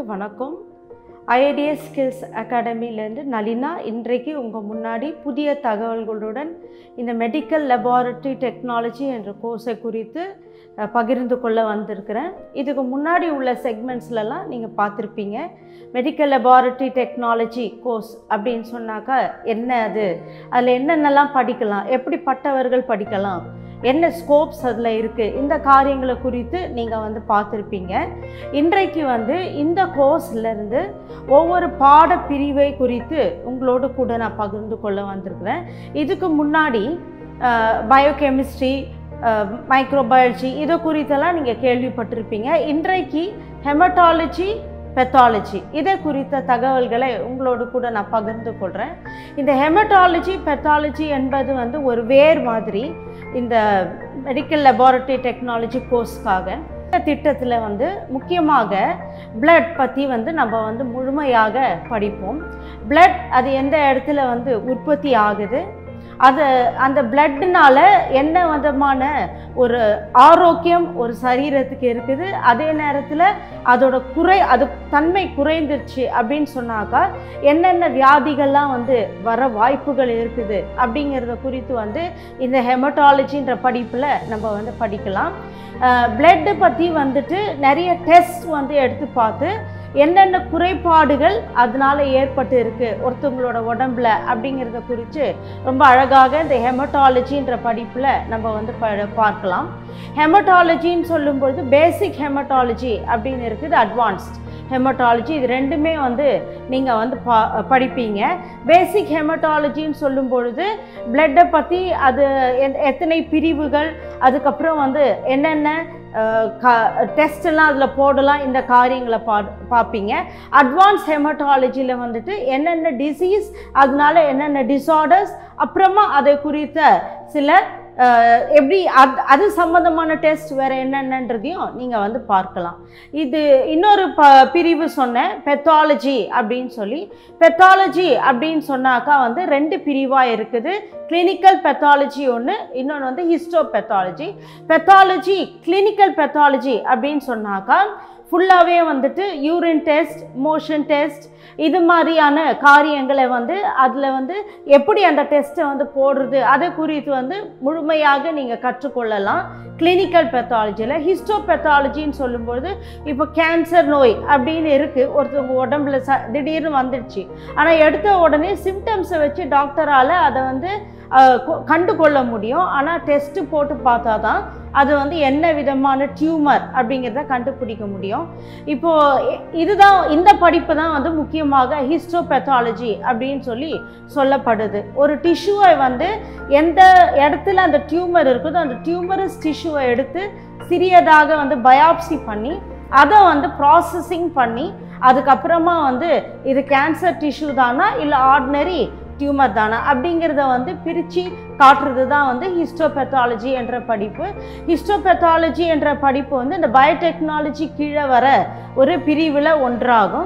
அனைவருக்கு வணக்கம் IITs skills அகாடமிலேருந்து Nalina இன்றைக்கு உங்கள் முன்னாடி புதிய தகவல்களுடன் இந்த மெடிக்கல் லெபார்ட்டரி டெக்னாலஜி என்ற கோர்ஸை குறித்து அஹ், பகிர்ந்து கொள்ள வந்திருக்கிறேன் இதுக்கு முன்னாடி உள்ள செக்மெண்ட்ஸ்லலாம் நீங்கள் பார்த்துருப்பீங்க மெடிக்கல் லெபார்ட்டரி டெக்னாலஜி கோர்ஸ் அப்படின்னு சொன்னாக்கா என்ன அது அதில் என்னென்னலாம் படிக்கலாம் எப்படிப்பட்டவர்கள் படிக்கலாம் என்ன ஸ்கோப்ஸ் அதில் இருக்குது இந்த காரியங்களை குறித்து நீங்கள் வந்து பார்த்துருப்பீங்க இன்றைக்கு வந்து இந்த கோர்ஸ்லேருந்து ஒவ்வொரு பாடப்பிரிவை குறித்து உங்களோடு கூட நான் பகிர்ந்து கொள்ள வந்திருக்கிறேன் இதுக்கு முன்னாடி பயோகெமிஸ்ட்ரி மைக்ரோபயாலஜி இது குறித்தெல்லாம் நீங்கள் கேள்விப்பட்டிருப்பீங்க இன்றைக்கு ஹெமட்டாலஜி பெத்தாலஜி இதை குறித்த தகவல்களை உங்களோடு கூட நான் பகிர்ந்து கொள்கிறேன் இந்த ஹெமட்டாலஜி பெத்தாலஜி என்பது வந்து ஒரு வேர் மாதிரி இந்த மெடிக்கல் லெபார்ட்டரி டெக்னாலஜி கோர்ஸ்க்காக இந்த திட்டத்தில் வந்து முக்கியமாக blood பற்றி வந்து நம்ம வந்து முழுமையாக படிப்போம் blood அது எந்த இடத்துல வந்து உற்பத்தி ஆகுது அது அந்த பிளட்னால என்ன விதமான ஒரு ஆரோக்கியம் ஒரு சரீரத்துக்கு இருக்குது அதே நேரத்தில் அதோட குறை அது தன்மை குறைந்துருச்சு அப்படின்னு சொன்னாக்கா என்னென்ன வியாதிகள்லாம் வந்து வர வாய்ப்புகள் இருக்குது அப்படிங்கிறத குறித்து வந்து இந்த ஹெமட்டாலஜின்ற படிப்பில் நம்ம வந்து படிக்கலாம் பிளட்டு பற்றி வந்துட்டு நிறைய டெஸ்ட் வந்து எடுத்து பார்த்து என்னென்ன குறைபாடுகள் அதனால ஏற்பட்டு இருக்கு ஒருத்தவங்களோட உடம்புல அப்படிங்கிறத குறித்து ரொம்ப அழகாக இந்த ஹெமட்டாலஜின்ற படிப்பில் நம்ம வந்து ப பார்க்கலாம் ஹெமட்டாலஜின்னு சொல்லும்பொழுது பேசிக் ஹெமட்டாலஜி அப்படின்னு இருக்குது அட்வான்ஸ்ட் ஹெமட்டாலஜி இது ரெண்டுமே வந்து நீங்கள் வந்து பா படிப்பீங்க பேசிக் ஹெமட்டாலஜின்னு சொல்லும் பொழுது பிளட்டை பற்றி அது எத்- எத்தனை பிரிவுகள் அதுக்கப்புறம் வந்து என்னென்ன டெஸ்ட் எல்லாம் அதில் போடலாம் இந்த காரியங்களை பா பார்ப்பீங்க அட்வான்ஸ் ஹெமட்டாலஜியில் வந்துட்டு என்னென்ன டிசீஸ் அதனால என்னென்ன டிசார்டர்ஸ் அப்புறமா அதை குறித்த சில அஹ், எப்படி அது அது சம்மந்தமான டெஸ்ட் வேறு என்னென்னன்றதையும் நீங்கள் வந்து பார்க்கலாம் இது இன்னொரு ப பிரிவு சொன்னேன் பெத்தாலஜி அப்படின்னு சொல்லி பெத்தாலஜி அப்படின்னு சொன்னாக்கா வந்து ரெண்டு பிரிவாக இருக்குது கிளினிக்கல் பெத்தாலஜி ஒன்று இன்னொன்று வந்து histopathology pathology clinical pathology அப்படின்னு சொன்னாக்கா ஃபுல்லாகவே வந்துட்டு யூரின் டெஸ்ட் மோஷன் டெஸ்ட் இது மாதிரியான காரியங்களை வந்து அதில் வந்து எப்படி அந்த டெஸ்ட்டை வந்து போடுறது அதை குறித்து வந்து முழுமையாக நீங்கள் கற்றுக்கொள்ளலாம் கிளினிக்கல் பெத்தாலஜியில் ஹிஸ்டோ பெத்தாலஜின்னு சொல்லும்பொழுது இப்போ கேன்சர் நோய் அப்படின்னு இருக்குது ஒருத்தவங்க உடம்புல ச திடீர்னு வந்துடுச்சு ஆனால் எடுத்த உடனே சிம்டம்ஸை வச்சு டாக்டரால் அதை வந்து அஹ், கொ- கண்டு கொள்ள முடியும் ஆனால் டெஸ்ட்டு போட்டு பார்த்தா தான் அது வந்து என்ன விதமான டியூமர் அப்படிங்கிறத கண்டுபிடிக்க முடியும் இப்போது இதுதான் இந்த படிப்பு தான் வந்து முக்கியமாக ஹிஸ்டோபெத்தாலஜி அப்படின்னு சொல்லி சொல்லப்படுது ஒரு டிஷ்யூவை வந்து எந்த இடத்துல அந்த டியூமர் இருக்குதோ அந்த டியூமரஸ் டிஷ்யூவை எடுத்து சிறியதாக வந்து பயாப்சி பண்ணி அதை வந்து ப்ராசஸிங் பண்ணி அதுக்கப்புறமா வந்து இது கேன்சர் டிஷ்யூ தானா இல்லை ஆர்டினரி டியூமர் தானா அப்படிங்கிறத வந்து பிரித்து காட்டுறது தான் வந்து ஹிஸ்டோபெத்தாலஜி என்ற படிப்பு ஹிஸ்டோபெத்தாலஜி என்ற படிப்பு வந்து இந்த பயோடெக்னாலஜி கீழே வர ஒரு பிரிவில் ஒன்றாகும்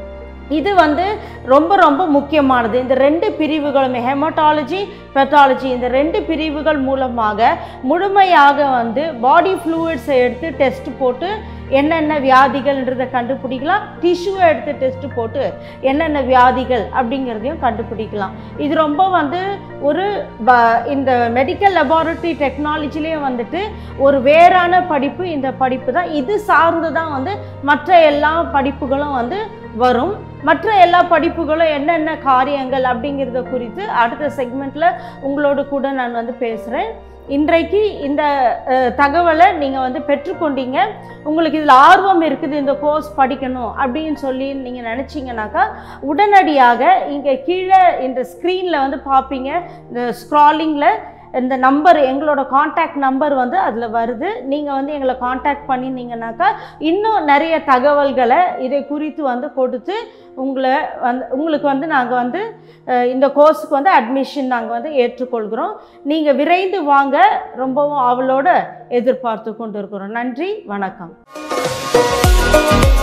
இது வந்து ரொம்ப ரொம்ப முக்கியமானது இந்த ரெண்டு பிரிவுகளுமே ஹெமட்டாலஜி பெத்தாலஜி இந்த ரெண்டு பிரிவுகள் மூலமாக முழுமையாக வந்து பாடி ஃப்ளூயிட்ஸை எடுத்து டெஸ்ட் போட்டு என்னென்ன வியாதிகள்ன்றதை கண்டுபிடிக்கலாம் டிஷ்யூவை எடுத்து டெஸ்ட் போட்டு என்னென்ன வியாதிகள் அப்படிங்கிறதையும் கண்டுபிடிக்கலாம் இது ரொம்ப வந்து ஒரு ப- இந்த மெடிக்கல் லெபார்ட்டரி டெக்னாலஜிலேயே வந்துட்டு ஒரு வேறான படிப்பு இந்த படிப்பு தான் இது சார்ந்து தான் வந்து மற்ற எல்லா படிப்புகளும் வந்து வரும் மற்ற எல்லா படிப்புகளும் என்னென்ன காரியங்கள் அப்படிங்கிறத குறித்து அடுத்த செக்மெண்ட்டில் உங்களோடு கூட நான் வந்து பேசுகிறேன் இன்றைக்கு இந்த அஹ், தகவலை நீங்கள் வந்து பெற்றுக்கொண்டீங்க உங்களுக்கு இதில் ஆர்வம் இருக்குது இந்த கோர்ஸ் படிக்கணும் அப்படின்னு சொல்லி நீங்கள் நினச்சிங்கனாக்கா உடனடியாக இங்கே கீழே இந்த ஸ்க்ரீனில் வந்து பார்ப்பீங்க இந்த ஸ்க்ராலிங்கில் இந்த நம்பர் எங்களோட காண்டாக்ட் நம்பர் வந்து அதில் வருது நீங்கள் வந்து எங்களை காண்டாக்ட் பண்ணினீங்கனாக்கா இன்னும் நிறைய தகவல்களை இதை குறித்து வந்து கொடுத்து உங்களை வந்து உங்களுக்கு வந்து நாங்கள் வந்து அஹ், இந்த கோர்ஸுக்கு வந்து அட்மிஷன் நாங்கள் வந்து ஏற்றுக்கொள்கிறோம் நீங்கள் விரைந்து வாங்க ரொம்பவும் அவளோட எதிர்பார்த்து கொண்டு இருக்கிறோம் நன்றி வணக்கம்